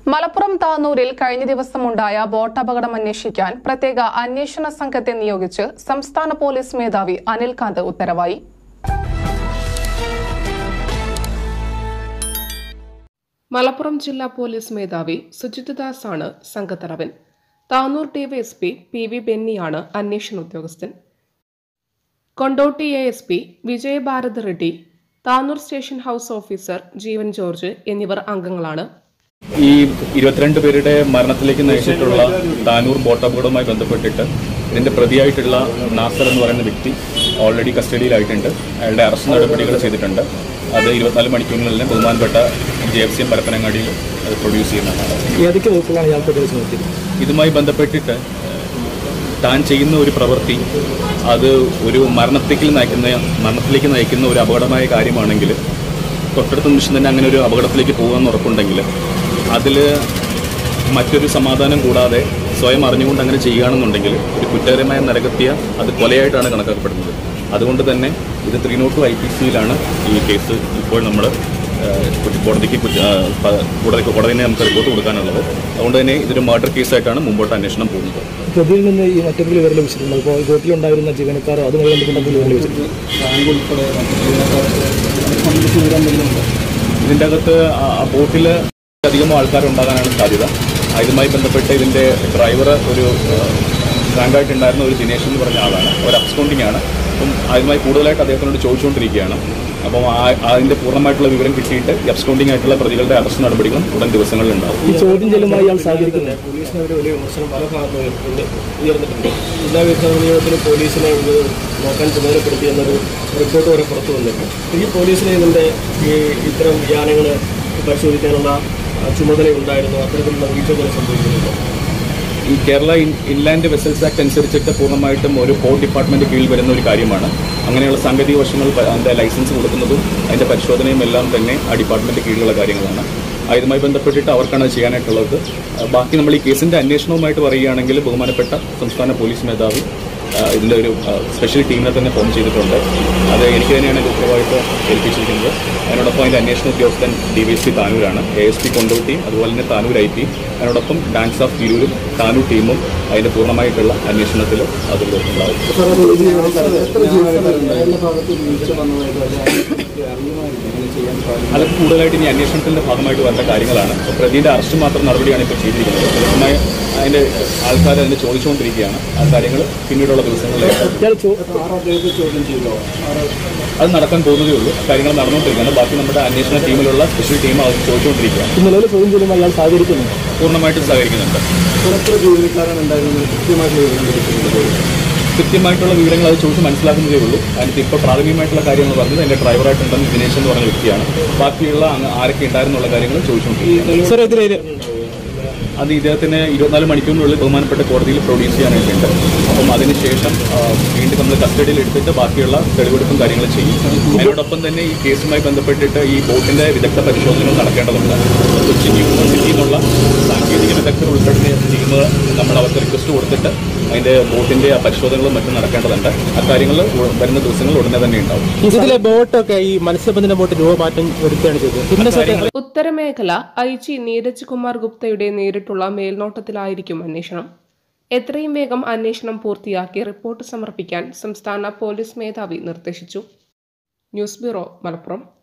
മലപ്പുറം താനൂരിൽ കഴിഞ്ഞ ദിവസമുണ്ടായ ബോട്ടപകടം അന്വേഷിക്കാൻ പ്രത്യേക അന്വേഷണ സംഘത്തെ നിയോഗിച്ച് സംസ്ഥാന പോലീസ് മേധാവി അനിൽകാന്ത് ഉത്തരവായി മലപ്പുറം ജില്ലാ പോലീസ് മേധാവി സുജിത് ദാസ് ആണ് സംഘത്തലവൻ താനൂർ ഡിവൈഎസ്പി പി വി ബെന്നിയാണ് അന്വേഷണ ഉദ്യോഗസ്ഥൻ Kondotty A S P Vijayabharath Reddy Tanur station house officer Jeevan George എന്നിവർ അംഗങ്ങളാണ് ഈ ഇരുപത്തിരണ്ട് പേരുടെ മരണത്തിലേക്ക് നയിച്ചിട്ടുള്ള താനൂർ ബോട്ടപകടവുമായി ബന്ധപ്പെട്ടിട്ട് ഇതിന്റെ പ്രതിയായിട്ടുള്ള നാസർ എന്ന് പറയുന്ന വ്യക്തി ഓൾറെഡി കസ്റ്റഡിയിലായിട്ടുണ്ട് അയാളുടെ അറസ്റ്റ് നടപടികൾ ചെയ്തിട്ടുണ്ട് അത് ഇരുപത്തിനാല് മണിക്കൂറിനുള്ളിൽ ബഹുമാനപ്പെട്ട ജെ എഫ് സി എം പരപ്പനങ്ങാടിയിൽ അത് പ്രൊഡ്യൂസ് ചെയ്യുന്നതാണ് ഏതൊക്കെ വകുപ്പുകളാണ് ഇയാൾക്ക് ഉപയോഗിച്ച് നോക്കിയത് ഇതുമായി ബന്ധപ്പെട്ടിട്ട് താൻ ചെയ്യുന്ന ഒരു പ്രവൃത്തി അത് ഒരു മരണത്തിലേക്ക് നയിക്കുന്ന മരണത്തിലേക്ക് നയിക്കുന്ന ഒരു അപകടമായ കാര്യമാണെങ്കിൽ തൊട്ടടുത്ത നിമിഷം തന്നെ അങ്ങനെ ഒരു അപകടത്തിലേക്ക് പോകുമെന്ന് ഉറപ്പുണ്ടെങ്കിൽ അതിൽ മറ്റൊരു സമാധാനം കൂടാതെ സ്വയം അറിഞ്ഞുകൊണ്ട് അങ്ങനെ ചെയ്യുകയാണെന്നുണ്ടെങ്കിൽ ഒരു കുറ്റകരമായ നരകത്തിയ അത് കൊലയായിട്ടാണ് കണക്കാക്കപ്പെടുന്നത് അതുകൊണ്ട് തന്നെ ഇത് three not two I P സിയിലാണ് ഈ കേസ് ഇപ്പോൾ നമ്മൾ കോടതിക്ക് കുറ്റ- ആ, പ- കോടതി കോടതിനെ നമുക്ക് റിപ്പോർട്ട് കൊടുക്കാനുള്ളത് അതുകൊണ്ട് തന്നെ ഇതൊരു മർഡർ കേസായിട്ടാണ് മുമ്പോട്ട് അന്വേഷണം പോകുന്നത് പ്രതിയിൽ നിന്ന് ഈ മറ്റെന്തെങ്കിലും വിവരം ലഭിച്ചിട്ടുണ്ട് അപ്പോൾ ബോട്ടിലുണ്ടായിരുന്ന ജീവനക്കാരോ അതുമായി ബന്ധപ്പെട്ട എന്തെങ്കിലും വിവരം ലഭിച്ചിട്ടുണ്ട് ഇതിൻ്റെ അകത്ത് ആ- ആ ബോട്ടിൽ അധികം ആൾക്കാരുണ്ടാകാനാണ് സാധ്യത ആ, ഇതുമായി ബന്ധപ്പെട്ട് ഇതിൻ്റെ ഡ്രൈവർ ഒരു റാങ്കായിട്ടുണ്ടായിരുന്ന ഒരു ദിനേശ് എന്ന് പറഞ്ഞ ആളാണ് ഒരു അബ്സ്കൗണ്ടിങ് ആണ് അപ്പം അതുമായി കൂടുതലായിട്ട് അദ്ദേഹത്തിനോട് ചോദിച്ചുകൊണ്ടിരിക്കുകയാണ് അപ്പം ആ- അതിൻ്റെ പൂർണ്ണമായിട്ടുള്ള വിവരം കിട്ടിയിട്ട് ഈ അബ്സ്കൗണ്ടിങ് ആയിട്ടുള്ള പ്രതികളുടെ അറസ്റ്റ് നടപടികളും ഉടൻ ദിവസങ്ങളിൽ ഉണ്ടാവും ഈ ചോദ്യം ചെല്ലുമായി ഇയാൾ സഹകരിക്കുന്നത് പോലീസിനെതിരെ വലിയ വിമർശനം പല ഭാഗത്തും ഉയർന്നു- ഉയർന്നിട്ടുണ്ട് ജില്ലാ വികസന നിയമത്തിൽ പോലീസിനെ ഇത് നോക്കാൻ ചുമതലപ്പെടുത്തി എന്നൊരു റിപ്പോർട്ട് വരെ പുറത്തു വന്നിട്ടുണ്ട് ഈ പോലീസിനെ ഇതിൻ്റെ ഈ ഇത്തരം വ്യാനങ്ങൾ പരിശോധിക്കാനുള്ള ആ, ചുമതല ഉണ്ടായിരുന്നു അത്തരത്തിലുള്ള വീഴ്ചകൾ സംഭവിക്കുന്നുണ്ടോ ഈ Kerala in- inland vessels act അനുസരിച്ചിട്ട് പൂർണ്ണമായിട്ടും ഒരു പോർട്ട് ഡിപ്പാർട്ട്മെന്റ് കീഴിൽ വരുന്ന ഒരു കാര്യമാണ് അങ്ങനെയുള്ള സാങ്കേതിക വശങ്ങൾ പ- അതിന്റെ ലൈസൻസ് കൊടുക്കുന്നതും അതിന്റെ പരിശോധനയും എല്ലാം തന്നെ ആ ഡിപ്പാർട്ട്മെന്റ് കീഴിലുള്ള കാര്യങ്ങളാണ് ആ, ഇതുമായി ബന്ധപ്പെട്ടിട്ട് അവർക്കാണ് അത് ചെയ്യാനായിട്ടുള്ളത് ആ, ബാക്കി നമ്മൾ ഈ കേസിന്റെ അന്വേഷണവുമായിട്ട് പറയുകയാണെങ്കിൽ ബഹുമാനപ്പെട്ട സംസ്ഥാന പോലീസ് മേധാവി ആ, ഇതിന്റെ ഒരു ആ, സ്പെഷ്യൽ ടീമിനെ തന്നെ ഫോം ചെയ്തിട്ടുണ്ട് അത് എനിക്ക് തന്നെയാണ് ഇത് ഉത്തരവാദിത്വം ഏൽപ്പിച്ചിരിക്കുന്നത് അതിനോടൊപ്പം അതിന്റെ അന്വേഷണ ഉദ്യോഗസ്ഥൻ ഡി വൈ എസ് പി താനൂരാണ് എ എസ് പി കൊണ്ടോട്ടിയും അതുപോലെ തന്നെ താനൂർ ഐ പി അതിനോടൊപ്പം ഡാൻസ് ഓഫ് തിരൂരും താനൂർ ടീമും അതിന്റെ പൂർണ്ണമായിട്ടുള്ള അന്വേഷണത്തിൽ അതിൽ ഉണ്ടാവും അത് കൂടുതലായിട്ട് ഇനി അന്വേഷണത്തിന്റെ ഭാഗമായിട്ട് വരേണ്ട കാര്യങ്ങളാണ് അപ്പോൾ പ്രതിയുടെ അറസ്റ്റ് മാത്രം നടപടിയാണ് ഇപ്പോൾ ചെയ്തിരിക്കുന്നത് കൃത്യമായി അതിന്റെ ആൾക്കാർ അതിനെ ചോദിച്ചുകൊണ്ടിരിക്കുകയാണ് ആ കാര്യങ്ങൾ പിന്നീടുള്ള ദിവസങ്ങളിൽ ഇയാൾ ചോ- ചോദ്യം ചെയ്തോ അത് നടക്കാൻ പോകുന്നതേ ഉള്ളൂ കാര്യങ്ങൾ നടന്നുകൊണ്ടിരിക്കുകയാണ് ബാക്കി നമ്മുടെ അന്വേഷണ ടീമിലുള്ള സ്പെഷ്യൽ ടീം അത് ചോദിച്ചുകൊണ്ടിരിക്കുകയാണ് ഈ നിലവിൽ ചോദ്യം ചെല്ലുമായി ഇയാൾ സഹകരിക്കുന്നുണ്ട് പൂർണ്ണമായിട്ടും സഹകരിക്കുന്നുണ്ട് എത്ര ജീവനക്കാരാണ് ഉണ്ടായിരുന്നത് കൃത്യമായിട്ടുള്ള വിവരം ലഭിച്ചിട്ടുണ്ട് കൃത്യമായിട്ടുള്ള വിവരങ്ങൾ അത് ചോദിച്ച് മനസ്സിലാക്കുന്നതേ ഉള്ളൂ അതിനകത്ത് ഇപ്പോൾ പ്രാഥമികമായിട്ടുള്ള കാര്യങ്ങൾ പറഞ്ഞത് എൻ്റെ ഡ്രൈവറായിട്ടുണ്ടെന്ന് ദിനേശ് എന്ന് പറഞ്ഞ വ്യക്തിയാണ് ബാക്കിയുള്ള അങ്ങ് ആരൊക്കെ ഉണ്ടായിരുന്നുള്ള കാര്യങ്ങൾ ചോദിച്ചുകൊണ്ടിരിക്കുകയാണ് സാർ ഇതിൽ അത് ഇദ്ദേഹത്തിന് ഇരുപത്തിനാല് മണിക്കൂറിനുള്ളിൽ ബഹുമാനപ്പെട്ട കോടതിയിൽ പ്രൊഡ്യൂസ് ചെയ്യാനായിട്ടുണ്ട് അപ്പം അതിനുശേഷം ആ, വീണ്ടും നമ്മൾ കസ്റ്റഡിയിൽ എടുത്തിട്ട് ബാക്കിയുള്ള തെളിവെടുപ്പും കാര്യങ്ങളും ചെയ്യും അതിനോടൊപ്പം തന്നെ ഈ കേസുമായി ബന്ധപ്പെട്ടിട്ട് ഈ ബോട്ടിന്റെ വിദഗ്ധ പരിശോധനകൾ നടക്കേണ്ടതുണ്ട് അപ്പോൾ കൊച്ചിൻ യൂണിവേഴ്സിറ്റിയിൽ നിന്നുള്ള സാങ്കേതിക വിദഗ്ധർ ഉൾപ്പെടുന്ന ടീം നമ്മൾ അവർക്ക് റിക്വസ്റ്റ് കൊടുത്തിട്ട് അതിന്റെ ബോട്ടിന്റെ ആ പരിശോധനകളും മറ്റും നടക്കേണ്ടതുണ്ട് അക്കാര്യങ്ങൾ ഉ- വരുന്ന ദിവസങ്ങളിൽ ഉടനെ തന്നെ ഉണ്ടാവും ഇതിലെ ബോട്ടൊക്കെ ഈ മത്സ്യബന്ധന ബോട്ട് രൂപമാറ്റം വരുത്തുകയാണ് ചെയ്തത് പിന്നെ കാര്യങ്ങൾ ഉത്തരമേഖല ഐ ജി നീരജ് കുമാർ ഗുപ്തയുടെ നേരിട്ടുള്ള മേൽനോട്ടത്തിലായിരിക്കും അന്വേഷണം എത്രയും വേഗം അന്വേഷണം പൂർത്തിയാക്കി റിപ്പോർട്ട് സമർപ്പിക്കാൻ സംസ്ഥാന പോലീസ് മേധാവി നിർദ്ദേശിച്ചു ന്യൂസ് ബ്യൂറോ മലപ്പുറം